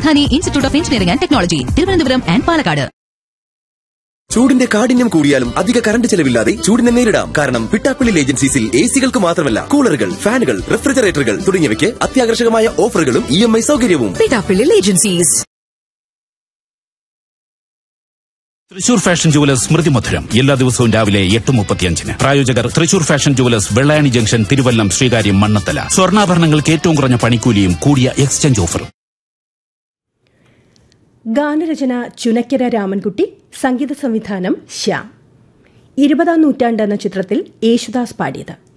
Rajdhani institute of engineering and technology Thiruvananthapuram and Palakkad ചൂടിന്റെ കാഠിന്യം കൂടിയാലും അധിക കറണ്ട് ചെലവില്ലാതെ ചൂടിനെ നേരിടാം കാരണം പിട്ടാപ്പിള്ളി ഏജൻസീസിൽ എ സികൾക്ക് മാത്രമല്ല കൂളറുകൾ ഫാനുകൾ റെഫ്രിജറേറ്ററുകൾ തുടങ്ങിയവയ്ക്ക് അത്യാകർഷകമായ ഓഫറുകളും ഇ എം ഐ സൗകര്യവും പിടാപ്പിള്ളിൽ ഏജൻസീസ് തൃശൂർ ഫാഷൻ ജുവലേഴ്സ് സ്മൃതി മധുരം എല്ലാ ദിവസവും രാവിലെ എട്ട് മുപ്പത്തിയഞ്ചിന് പ്രായോജകർ Thrissur fashion jewellers Vellayani junction Thiruvallam Sreekaryam Mannanthala സ്വർണ്ണാഭരണങ്ങൾക്ക് ഏറ്റവും കുറഞ്ഞ പണിക്കൂലിയും കൂടിയ എക്സ്ചേഞ്ച് ഓഫറും ഗാനരചന ചുനക്കര രാമൻകുട്ടി സംഗീത സംവിധാനം ശ്യാം ഇരുപതാം നൂറ്റാണ്ട് എന്ന ചിത്രത്തിൽ യേശുദാസ് പാടിയത്